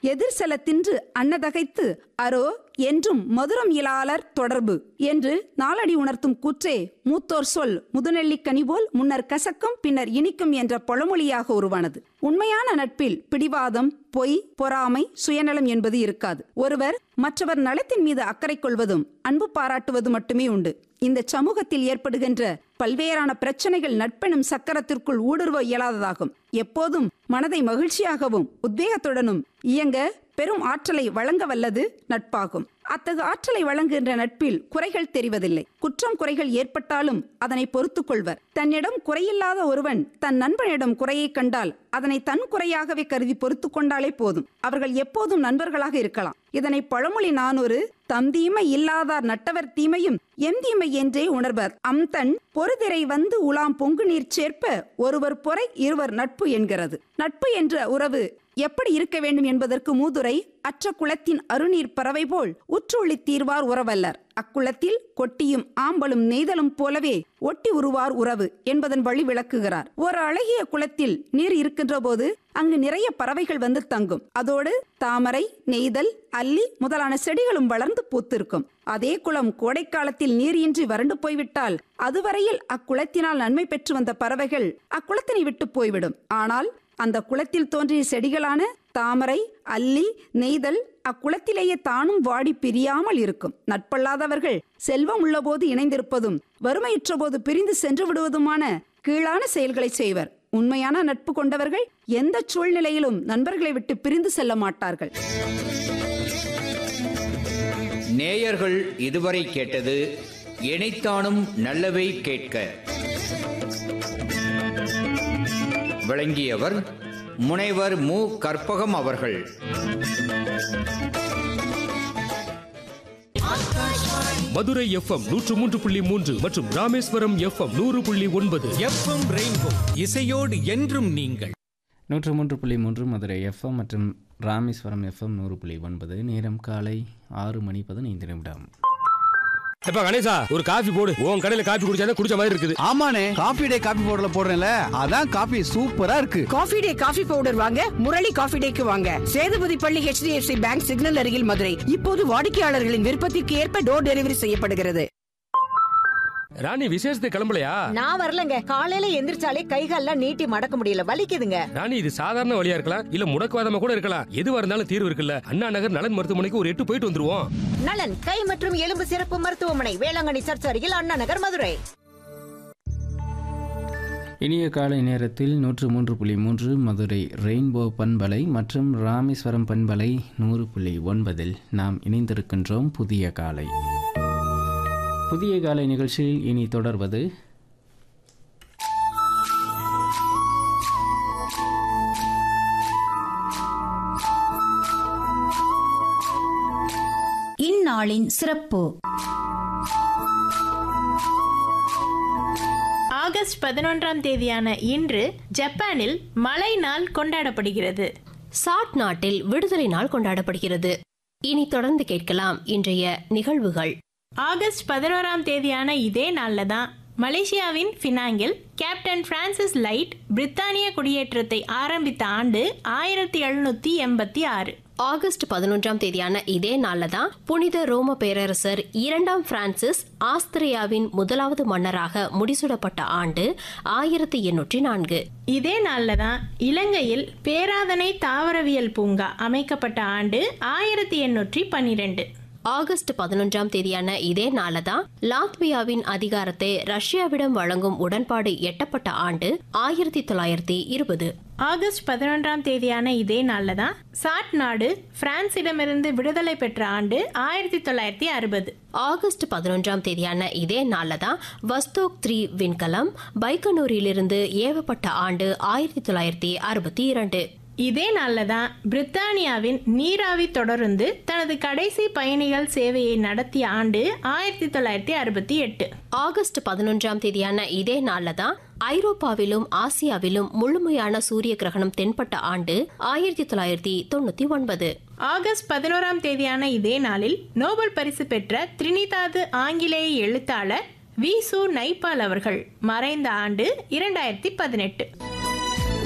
எதிர் செல தின்று அன்னதகைத்து அரோ என்றும் மதுரம் இயலாளர் தொடர்பு என்று நாளடி உணர்த்தும் கூற்றே மூத்தோர் சொல் முதுநெல்லிக்கனி போல் முன்னர் கசக்கும் பின்னர் இனிக்கும் என்ற பழமொழியாக உருவானது உண்மையான நட்பில் பிடிவாதம் பொய் பொறாமை சுயநலம் என்பது இருக்காது ஒருவர் மற்றவர் நலத்தின் மீது அக்கறை கொள்வதும் அன்பு பாராட்டுவது மட்டுமே உண்டு இந்த சமூகத்தில் ஏற்படுகின்ற பல்வேறான பிரச்சனைகள் நட்பெனும் சக்கரத்திற்குள் ஊடுருவ இயலாததாகும் எப்போதும் மனதை மகிழ்ச்சியாகவும் உத்வேகத்துடனும் இயங்க பெரும் ஆற்றலை வழங்க வல்லது நட்பாகும் அத்தகு ஆற்றலை வழங்குகின்ற நட்பில் குறைகள் தெரிவதில்லை குற்றம் குறைகள் ஏற்பட்டாலும் அதனை பொறுத்துக் கொள்வர் தன்னிடம் குறையில்லாத ஒருவன் தன் நண்பனிடம் குறையை கண்டால் அதனை தன் குறையாகவே கருதி பொறுத்து கொண்டாலே போதும் அவர்கள் எப்போதும் நண்பர்களாக இருக்கலாம் இதனை பழமொழி நானூறு தம் தீமை இல்லாதார் நட்டவர் தீமையும் எம் தீமை என்றே உணர்வர் அம்தன் பொறுதிரை வந்து உலாம் பொங்கு நீர் சேர்ப்ப ஒருவர் பொறை இருவர் நட்பு என்கிறது நட்பு என்ற உறவு எப்படி இருக்க வேண்டும் என்பதற்கு மூதுரை அற்ற குளத்தின் அருநீர் பறவை போல் உற்றுள்ளி தீர்வார் உறவல்லர் அக்குளத்தில் கொட்டியும் ஆம்பலும் நெய்தலும் போலவே ஒட்டி உருவார் உறவு என்பதன் வழி விளக்குகிறார் ஒரு அழகிய குளத்தில் நீர் இருக்கின்ற போது அங்கு நிறைய பறவைகள் வந்து தங்கும் அதோடு தாமரை நெய்தல் அல்லி முதலான செடிகளும் வளர்ந்து பூத்திருக்கும் அதே குளம் கோடைக்காலத்தில் நீர் இன்றி வறண்டு போய்விட்டால் அதுவரையில் அக்குளத்தினால் நன்மை பெற்று வந்த பறவைகள் அக்குளத்தினை விட்டு போய்விடும் ஆனால் அந்த குளத்தில் தோன்றிய செடிகளான தாமரை அல்லி நெய்தல் அக்குளத்திலேயே தானும் வாடி பிரியாமல் இருக்கும் நட்பல்லாதவர்கள் செல்வம் உள்ளபோது இணைந்திருப்பதும் வறுமையுற்ற போது பிரிந்து சென்று விடுவதுமான கீழான செயல்களை செய்வர் உண்மையான நட்பு கொண்டவர்கள் எந்த சூழ்நிலையிலும் நண்பர்களை விட்டு பிரிந்து செல்ல மாட்டார்கள் நேயர்கள் இதுவரை கேட்டது இணைத்தானும் நல்லவை கேட்க விளங்கியவர் முனைவர் மு கற்பகம் அவர்கள் மதுரை எஃப்எம் நூற்று மூன்று புள்ளி மூன்று மற்றும் ராமேஸ்வரம் எஃப்எம் நூறு புள்ளி ஒன்பது எஃப்எம் ரெயின்போ இசையோடு என்றும் நீங்கள் நூற்று மூன்று புள்ளி மூன்று மதுரை எஃப்எம் மற்றும் ராமேஸ்வரம் எஃப்எம் நூறு புள்ளி ஒன்பது நேரம் காலை ஆறு மணி பதினைந்து நிமிடம் எப்ப கணேசா ஒரு காஃபி போடு உன் கடையில காஃபி குடிச்சாதான் குடிச்ச மாதிரி இருக்குது ஆமாண்ணே காபி டே காபி பவுடர்ல போடுறேன்ல அதான் காபி சூப்பரா இருக்கு காஃபி டே காஃபி பவுடர் வாங்க முரளி காஃபி டேக்கு வாங்க சேதுபதி பள்ளி HDFC பேங்க் சிக்னல் அருகில் மதுரை இப்போது வாடிக்கையாளர்களின் விருப்பத்திற்கு ஏற்ப டோர் டெலிவரி செய்யப்படுகிறது ராணி விசேஷத்துக்கு கிளம்பலையா நான் வரலங்க காலையில எந்திரிச்சாலே கைகால்லாம் நீட்டி மடக்க முடியல வலிக்குதுங்க ராணி இது சாதாரண வழியா இருக்கலாம் இல்ல முடக்குவாதமா கூட இருக்கலாம் எதுவா இருந்தாலும் தீர்வு இருக்குல்ல அண்ணா நகர் நலன் மருத்துவமனைக்கு ஒரு எட்டு போயிட்டு வந்துருவோம் நலன் கை மற்றும் எலும்பு சிறப்பு மருத்துவமனை வேளாங்கண்ணி சர்ச் அருகில் அண்ணா நகர் மதுரை இனிய காலை நேரத்தில் நூற்று மூன்று புள்ளி மூன்று மதுரை ரெயின்போ பண்பலை மற்றும் ராமேஸ்வரம் பண்பலை நூறு புள்ளி ஒன்பதில் நாம் இணைந்திருக்கின்றோம் புதிய காலை புதிய காலை நிகழ்ச்சியில் இனி தொடர்வது இந்நாளின் சிறப்பு ஆகஸ்ட் பதினொன்றாம் தேதியான இன்று ஜப்பானில் மழை நாள் கொண்டாடப்படுகிறது சாட் நாட்டில் விடுதலை நாள் கொண்டாடப்படுகிறது இனி தொடர்ந்து கேட்கலாம் இன்றைய நிகழ்வுகள் ஆகஸ்ட் பதினோராம் தேதியான இதே நாளில் தான் மலேசியாவின் பினாங்கில் கேப்டன் பிரான்சிஸ் லைட் பிரித்தானிய குடியேற்றத்தை ஆரம்பித்த ஆண்டு ஆயிரத்தி எழுநூத்தி எண்பத்தி ஆறு ஆகஸ்ட் பதினொன்றாம் தேதியான இதே நாள்ல தான் புனித ரோம பேரரசர் இரண்டாம் பிரான்சிஸ் ஆஸ்திரியாவின் முதலாவது மன்னராக முடிசூடப்பட்ட ஆண்டு ஆயிரத்தி எண்ணூற்றி நான்கு இதே நாளில் தான் இலங்கையில் பேராதனை தாவரவியல் பூங்கா அமைக்கப்பட்ட ஆண்டு ஆயிரத்தி எண்ணூற்றி பன்னிரெண்டு ஆகஸ்ட் பதினொன்றாம் தேதியான இதே நாள தான் லாத்வியாவின் அதிகாரத்தை ரஷ்யாவிடம் வழங்கும் உடன்பாடு எட்டப்பட்ட ஆண்டு ஆயிரத்தி தொள்ளாயிரத்தி இருபது ஆகஸ்ட் பதினொன்றாம் தேதியான இதே நாளில் தான் சாட் நாடு பிரான்சிடமிருந்து விடுதலை பெற்ற ஆண்டு ஆயிரத்தி தொள்ளாயிரத்தி அறுபது ஆகஸ்ட் பதினொன்றாம் தேதியான இதே நாள்ல தான் வஸ்தோக் த்ரீ விண்கலம் பைக்கனூரிலிருந்து ஏவப்பட்ட ஆண்டு ஆயிரத்தி தொள்ளாயிரத்தி அறுபத்தி இரண்டு இதே நாளில் தான் பிரித்தானியாவின் நீராவி தொடருந்து தனது கடைசி பயணிகள் சேவையை நடத்திய ஆண்டு ஆயிரத்தி தொள்ளாயிரத்தி அறுபத்தி எட்டு ஆகஸ்ட் பதினொன்றாம் தேதியான இதே நாள்ல தான் ஐரோப்பாவிலும் ஆசியாவிலும் முழுமையான சூரிய கிரகணம் தென்பட்ட ஆண்டு ஆயிரத்தி தொள்ளாயிரத்தி தொண்ணூத்தி ஒன்பது ஆகஸ்ட் பதினோராம் தேதியான இதே நாளில் நோபல் பரிசு பெற்ற திரினிதாது ஆங்கிலேய எழுத்தாளர் வி சு நைபால் அவர்கள் மறைந்த ஆண்டு இரண்டாயிரத்தி பதினெட்டு